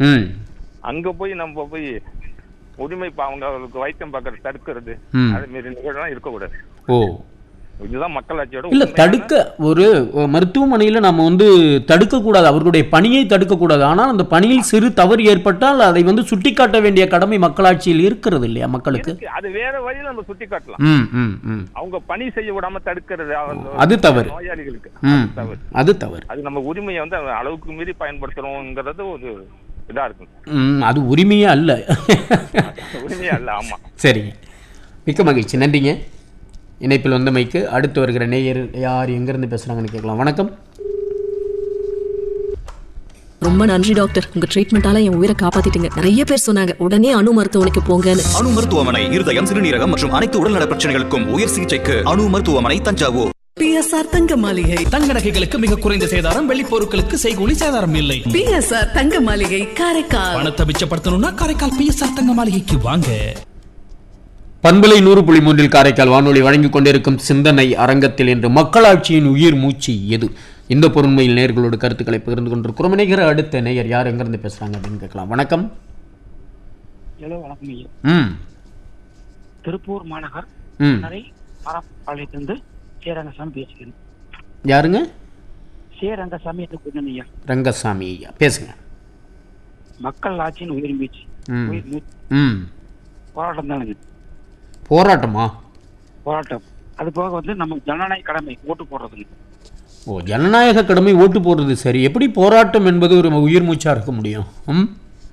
ம் அங்க போய் நம்ம போய் உரிமை பா- அவங்க அவங்களுக்கு வைத்தியம் பார்க்கறது தடுக்கிறது ம். அது மாரி நிகழ்வுலாம் இருக்கக்கூடாது ஓ இதுதான் மக்களாட்சியோட இல்ல உண்மையான- தடுக்க ஒரு மருத்துவமனையில நம்ம வந்து தடுக்கக்கூடாது அவர்களுடைய பணியை தடுக்கக்கூடாது ஆனால் அந்த பணியில் சிறு தவறு ஏற்பட்டால் அதை வந்து சுட்டிக்காட்ட வேண்டிய கடமை மக்களாட்சியில் இருக்கிறது இல்லையா மக்களுக்கு இருக்கு. அது வேற வழியில நம்ம சுட்டி காட்டலாம் ம் ம் ம் அவங்க பணி செய்ய விடாம தடுக்கிறது அவங்க அது தவறு. நோயாளிகளுக்கு ம் அது தவறு அது தவறு அது நம்ம உரிமையை வந்து அளவுக்கு மீறி பயன்படுத்துறோங்கிறது ஒரு இதா இருக்கும் ம் அது உரிமையே அல்ல உரிமையே அல்ல ஆமா சரிங்க மிக்க மகிழ்ச்சி நன்றிங்க இணைப்பில் வந்தமைக்கு அடுத்து வருகிற நேயர் யார் எங்கேருந்து பேசுகிறாங்கன்னு கேட்கலாம் வணக்கம் ரொம்ப நன்றி டாக்டர் உங்க ட்ரீட்மெண்டால என் உயிரை காப்பாத்திட்டீங்க நிறைய பேர் சொன்னாங்க உடனே அணு மருத்துவமனைக்கு போங்கன்னு அணு மருத்துவமனை இருதயம் சிறுநீரகம் மற்றும் அனைத்து உடல்நல பிரச்சனைகளுக்கும் உயர் சிகிச்சைக்கு அணு மருத்துவமனை தஞ்சாவூர் பிஎஸ்ஆர் தங்க மாளிகை தங்க நகைகளுக்கு மிக குறைந்த சேதாரம் வெள்ளி பொருட்களுக்கு செய்கூலி சேதாரம் இல்லை பிஎஸ்ஆர் தங்க மாளிகை காரைக்கால் பணத்தை மிச்சப்படுத்தணும்னா காரைக்கால் பிஎஸ்ஆர் தங்க மாளிகைக்கு வாங்க பண்பலை நூறு புள்ளி மூன்றில் காரைக்கால் வானொலி வழங்கிக் கொண்டிருக்கும் சிந்தனை அரங்கத்தில் இன்று மக்களாட்சியின் உயிர் மூச்சு எது இந்த பொருண்மையில் நேயர்களோடு கருத்துக்களை பகிர்ந்து கொண்டிருக்கிறோம் இணைகிற அடுத்த நேயர் யார் எங்கிருந்து பேசுறாங்க அப்படின்னு கேட்கலாம் வணக்கம் ஹலோ வணக்கம் ஐயா ம் திருப்பூர் மாநகர் ம் நரை மரப்பாளையத்திலிருந்து சேரங்கசாமி பேசுகிறேன் யாருங்க சேரங்கசாமி என்று கூறினேன் ஐயா ரங்கசாமி ஐயா பேசுங்க மக்கள் ஆட்சியின் உயிர் மீச்சு ம். உயிர் மூச்சு ம் போராட்டம் தானுங்க போராட்டமா போராட்டம் அது போக வந்து நம்ம ஜனநாயக கடமை ஓட்டு போடுறதுங்க ஓ ஜனநாயக கடமை ஓட்டு போடுறது சரி எப்படி போராட்டம் என்பது ஒரு உயிர் மூச்சா இருக்க முடியும் ம்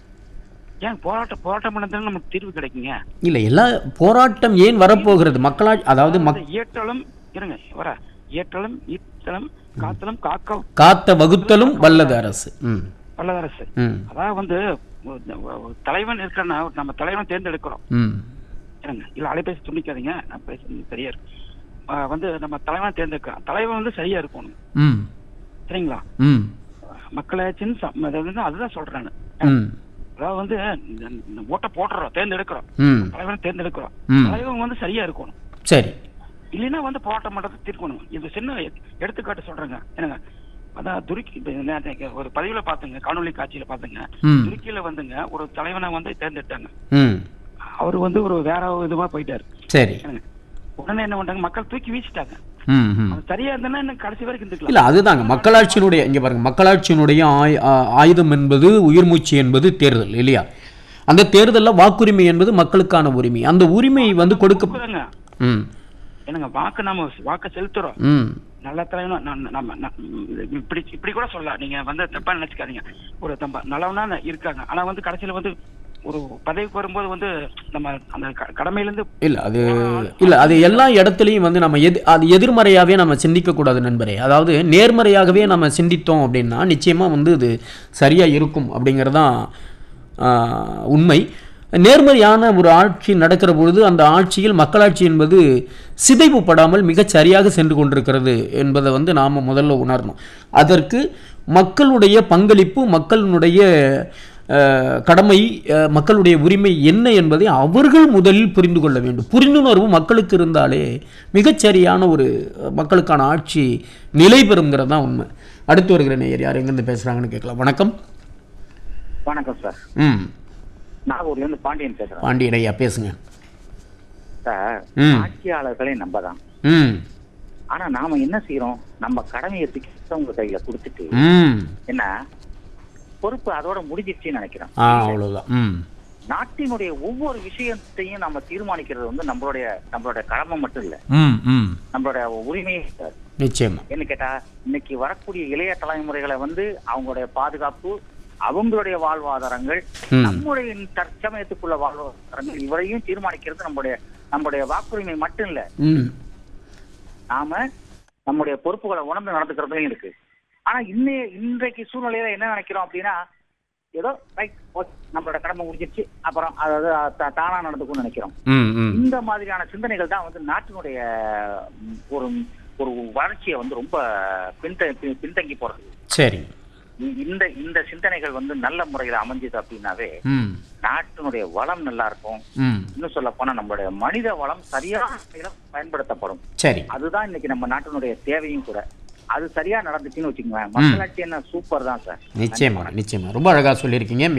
ஏன் போராட்டம் போராட்டம் பண்ணதால நமக்கு தீர்வு கிடைக்குங்க இல்லை எல்லா போராட்டம் ஏன் வரப்போகிறது மக்களா அதாவது மக் அந்த இயற்றலும் இருங்க வர இயற்றலும் ஈட்டலும் காத்தலும் காக்க காத்த வகுத்தலும் வல்லது அரசு ம் வல்லதரசு ம் அதாவது வந்து ஒரு- ஒரு தலைவன் இருக்கிறனா நம்ம தலைவன் தேர்ந்தெடுக்கிறோம் ம் இருங்க இல்ல அலைபேசி துண்டிக்காதீங்க நான் பேசுறது சரியா இருக்கு ஆ, வந்து நம்ம தலைவன் தேர்ந்தெடுக்கிறோம் தலைவன் வந்து சரியா இருக்கணும் ம் சரிங்களா ம் மக்களாச்சின்னு சம்- அது வந்து அதுதான் சொல்றேன் நானு. ம் அதாவது வந்து இந்த- இந்த ஓட்டை போடுறோம் தேர்ந்தெடுக்கிறோம் ம் தலைவனை தேர்ந்தெடுக்கிறோம் ம். தலைவன் வந்து சரியா இருக்கணும் சரி இல்லைன்னா வந்து போராட்டம் பண்றதை தீர்க்கணும் இது சின்ன எ- எடுத்துக்காட்டு சொல்றேங்க என்னங்க அதான் துருக்கி இப்ப நேத்து ஒரு பதிவுல பாத்துங்க காணொலி காட்சியில பாத்துங்க ம் துருக்கியில வந்துங்க ஒரு தலைவனை வந்து தேர்ந்தெடுத்தாங்க ம் அவர் வந்து ஒரு வேற ஒரு இதுவா போயிட்டாரு சரி என்னங்க உடனே என்ன பண்றாங்க மக்கள் தூக்கி வீசிட்டாங்க ம் ம் அது சரியா இருந்தா இன்னும் கடைசி வரைக்கும் இருந்துக்கலாம் இல்லை அதுதாங்க மக்களாட்சியினுடைய இங்கே பாருங்க மக்களாட்சியினுடைய ஆய்- ஆ- ஆயுதம் என்பது உயிர் மூச்சு என்பது தேர்தல் இல்லையா அந்த தேர்தலில் வாக்குரிமை என்பது மக்களுக்கான உரிமை அந்த உரிமை வந்து கொடுக்க கொடுக்குறாங்க. ம் என்னங்க வாக்கு நம்ம வாக்க செலுத்துறோம் ம் நல்ல தலைவனா நான் நம்ம ந- இப்படி இப்படி கூட சொல்லலாம் நீங்க வந்து தப்பா நினைச்சுக்காதீங்க ஒரு தம்ப நல்லவனா இருக்காங்க ஆனா வந்து கடைசியில வந்து ஒரு பதவிக்கு வரும்போது வந்து நம்ம அந்த க- கடமையிலிருந்து இல்லை அது இல்லை அது எல்லா இடத்துலையும் வந்து நம்ம எது அது எதிர்மறையாகவே நம்ம சிந்திக்கக்கூடாது நண்பரே அதாவது நேர்மறையாகவே நம்ம சிந்தித்தோம் அப்படின்னா நிச்சயமாக வந்து இது சரியாக இருக்கும் அப்படிங்கிறது தான் ஆஹ், உண்மை நேர்மறையான ஒரு ஆட்சி நடக்கிற பொழுது அந்த ஆட்சியில் மக்களாட்சி என்பது சிதைவுபடாமல் மிகச் சரியாக சென்று கொண்டிருக்கிறது என்பதை வந்து நாம் முதல்ல உணரணும் அதற்கு மக்களுடைய பங்களிப்பு மக்களினுடைய அஹ், கடமை அஹ், மக்களுடைய உரிமை என்ன என்பதை அவர்கள் முதலில் புரிந்து கொள்ள வேண்டும் புரிந்துணர்வு மக்களுக்கு இருந்தாலே மிகச்சரியான ஒரு அஹ், மக்களுக்கான ஆட்சி நிலை பெறுங்கிறது தான் உண்மை அடுத்து வருகிற நேயர் யார் எங்கேருந்து பேசுகிறாங்கன்னு கேட்கலாம் வணக்கம் வணக்கம் சார் ம் நாகூர்ல இருந்து பாண்டியன் பேசுறேன் பாண்டியன் ஐயா பேசுங்க சார் ம். ஆட்சியாளர்களே நம்ம தான் ம் ஆனா நாம என்ன செய்யறோம் நம்ம கடமையை தூக்கி உங்க கையில கொடுத்துட்டு ம் என்ன பொறுப்பு அதோட முடிஞ்சிருச்சுன்னு நினைக்கிறேன் ஆ அவ்வளோதான் ம் நாட்டினுடைய ஒவ்வொரு விஷயத்தையும் நம்ம தீர்மானிக்கிறது வந்து நம்மளுடைய நம்மளுடைய கடமை மட்டும் இல்ல ம் ம் நம்மளுடைய உரிமையே சார் நிச்சயமா என்ன கேட்டா இன்னைக்கு வரக்கூடிய இளைய தலைமுறைகளை வந்து அவங்களுடைய பாதுகாப்பு அவங்களுடைய வாழ்வாதாரங்கள் ம். நம்முடைய தற்சமயத்துக்குள்ள வாழ்வாதாரங்கள் இவரையும் தீர்மானிக்கிறது நம்முடைய நம்முடைய வாக்குரிமை மட்டும் இல்ல ம் நாம நம்முடைய பொறுப்புகளை உணர்ந்து நடந்துக்கிறதும் இருக்கு ஆனா இன்னைய இன்றைக்கு சூழ்நிலையில என்ன நினைக்கிறோம் அப்படின்னா ஏதோ ரைட் நம்மளோட கடமை முடிஞ்சிருச்சு அப்புறம் அதாவது தா- தானா நடந்துக்கும்னு நினைக்கிறோம் ம் ம் இந்த மாதிரியான சிந்தனைகள் தான் வந்து நாட்டினுடைய ம், ஒரு ஒரு வளர்ச்சியை வந்து ரொம்ப பின்த பின்- பின்தங்கி போறது சரி இ- இந்த இந்த சிந்தனைகள் வந்து நல்ல முறையில அமைஞ்சது அப்படின்னாவே ம் நாட்டினுடைய வளம் நல்லா இருக்கும் ம் இன்னும் சொல்ல போனா நம்மளுடைய மனித வளம் சரியான முறையில பயன்படுத்தப்படும் சரி அதுதான் இன்னைக்கு நம்ம நாட்டினுடைய தேவையும் கூட அது சரியா நடந்துச்சுன்னு வச்சுக்கோங்க மக்களாட்சி என்ன சூப்பர் தான் சார் நிச்சயமா நிச்சயமா ரொம்ப அழகா சொல்லியிருக்கீங்க